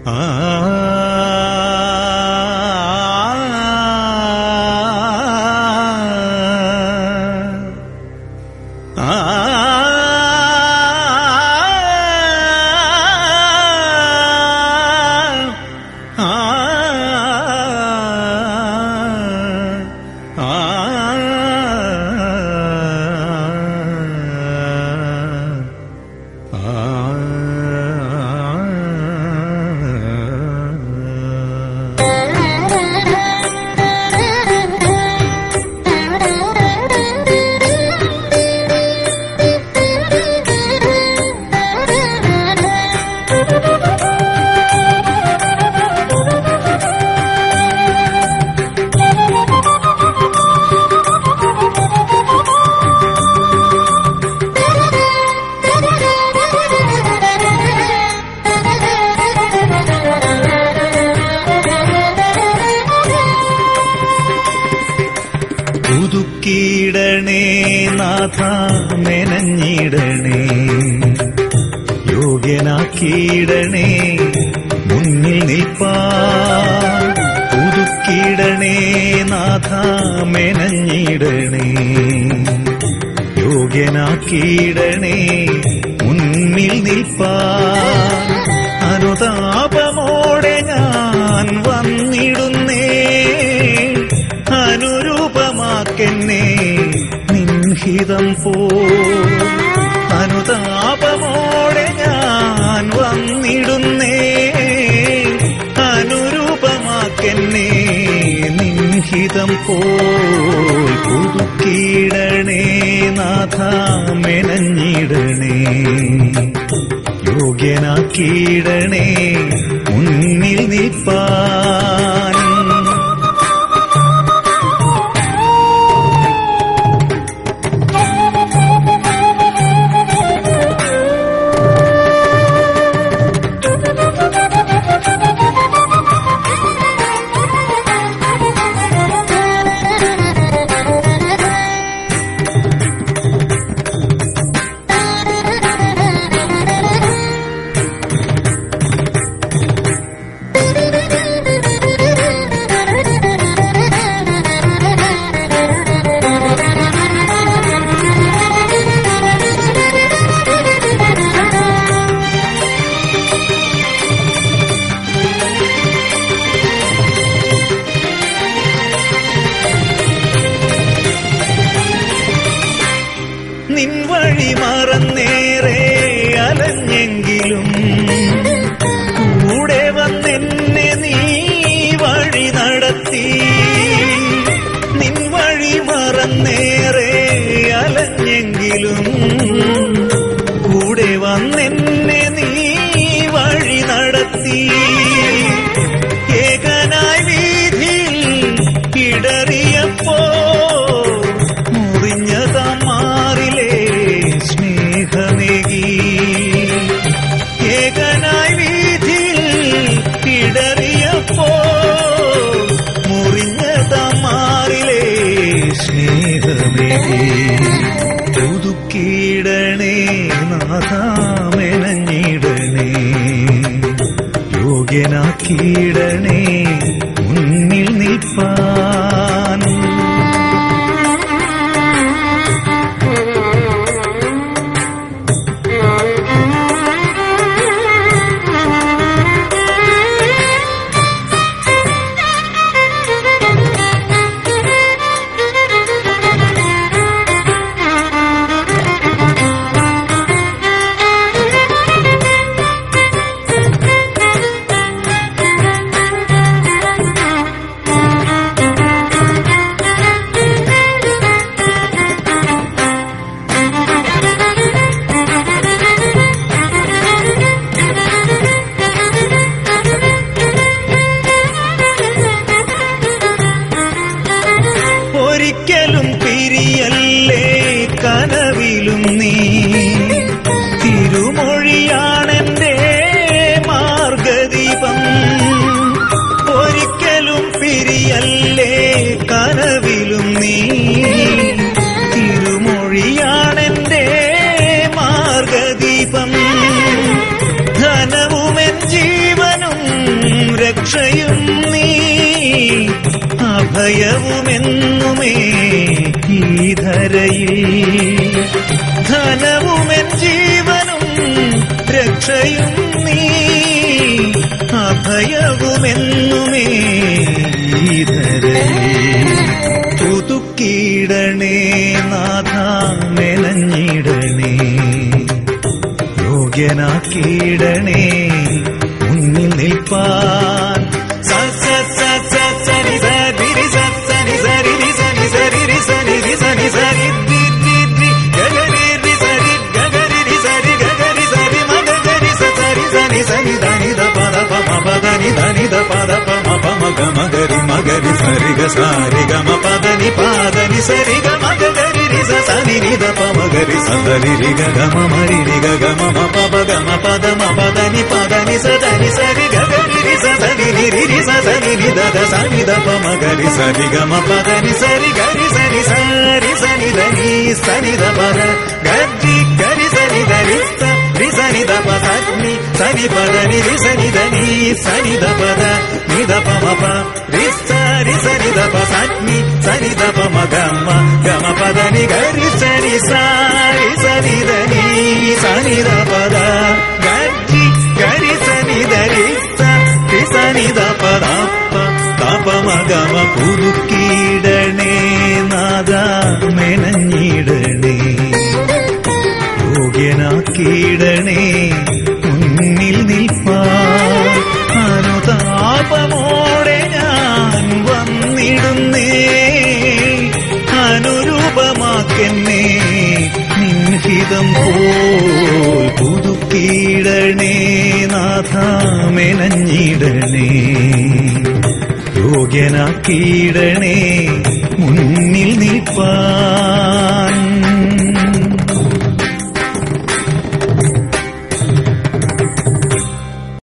പുതുക്കിയിടണേ നാഥ മെനഞ്ഞിടണേ യോഗ്യനാക്കിയിടണേ മുന്നിൽ നിൽപ്പാ പുതുക്കിയിടണേ നാഥ മെനഞ്ഞിടണേ യോഗ്യനാക്കിയിടണേ മുന്നിൽ നിൽപ്പാ അനുതാപമോടെ ഞാൻ വന്നിടുന്നേ അനുരൂപമാക്കെന്നെ നിൻഹിതം പോ അനുതാപമോടെ ഞാൻ വന്നിടുന്നേ അനുരൂപമാക്കെന്നെ നിൻഹിതം പോൽ പുതുക്കിയിടണേ നാഥ മെനഞ്ഞിടണേ യോഗ്യനാക്കിയിടണേ മുന്നിൽ നിൽപ്പാൻ നിൻ വഴി മറന്നേറെ അലഞ്ഞെങ്കിലും കൂടെ വന്നെന്നെ നീ വഴി നടത്തി നിൻ വഴി മറന്നേറെ അലഞ്ഞെങ്കിലും കൂടെ വന്നെന്നെ നീ വഴി നടത്തി ഏകനായി വീതിയിൽ ഇടറിയപ്പോ മുറിഞ്ഞ തമാറിലെ സ്നേഹമേകി ഏകനായി വീതിയിൽ ഇടറിയപ്പോ മുറിഞ്ഞ തമാറിലെ സ്നേഹമേകി പുതുക്കിയിടണേ നാഥാമെനഞ്ഞിടണേ യോഗ്യനാക്കിയിടണേ മുന്നിൽ നിൽപ്പാൻ രക്ഷയും നീ അഭയവുമെന്നുമേ ഈ ധരയിൽ ധനവുമെൻ ജീവനും രക്ഷയും നീ അഭയവുമെന്നുമേ ഈ ധരയിൽ പുതുക്കിയിടണേ നാഥ മെനഞ്ഞിടണേ യോഗ്യനാക്കിയിടണേ മുന്നിൽ നിൽപ്പാൻ സ സ സ സ സരി സ രി സ സ നി സ രി രി സ നി സ രി രി സ നി രി സ നി സ രി രി രി രി ഗ ഗ രി രി സ രി ഗ ഗ രി രി സ രി ഗ ഗ രി സ രി മ ഗ ഗ രി സ സ രി സ നി സ നി ധ നി ധ പ ധ പ മ പ ധ നി ധ നി ധ പ ധ പ മ പ മ ഗ മ ഗ രി മ ഗ രി സ രി ഗ സ രി ഗ മ പ ധ നി പ ധ നി സ രി ഗ മ ഗ ഗ രി രി സ സ നി നി ധ പ മ ഗ രി സ ധ രി രി ഗ ഗ മ മ രി രി ഗ ഗ മ മ പ പ ഗ മ പ ധ മ പ ധ നി പ ധ നി സ ധ നി സ രി ഗ ഗ രി രി സ സ നി നി രി രി സ സ നി നി ധ ധ സ നി ധ പ മ ഗ രി സ രി ഗ മ പ ധ നി സ രി ഗ രി സ നി സ രി സ നി ധ നി സ നി ധ പ ധ ഗ രി ഗ രി സ നി ധ രി സ രി സ നി ധ പ സ നി സ നി പ ധ നി രി സ നി ധ നി സ നി ധ പ ധ നി ധ പ മ പ രി സ രി സ നി ധ പ സ നി സ നി ധ പ മ ഗ മ ഗ മ പ ധ നി ഗ രി സ നി സ രി സ നി ധ നി സ നി ധ പ ധ ഗ രി ഗ രി സ നി ധ രി സ രി സ നി ധ പ ധ പ ത പ മ ഗ മ പുതുക്കിയിടണേ നാദ മെനഞ്ഞിടണേ യോഗ്യനാക്കിയിടണേ മുന്നിൽ നിൽപ്പാൻ അനുതാപമോടെ ഞാൻ വന്നിടുന്നേ അനുരൂപമാക്കെന്നേ നിൻഹിതം പോൽ പുതുക്കിയിടണേ നാഥ മെനഞ്ഞിടണേ യോഗ്യനാക്കിയിടണേ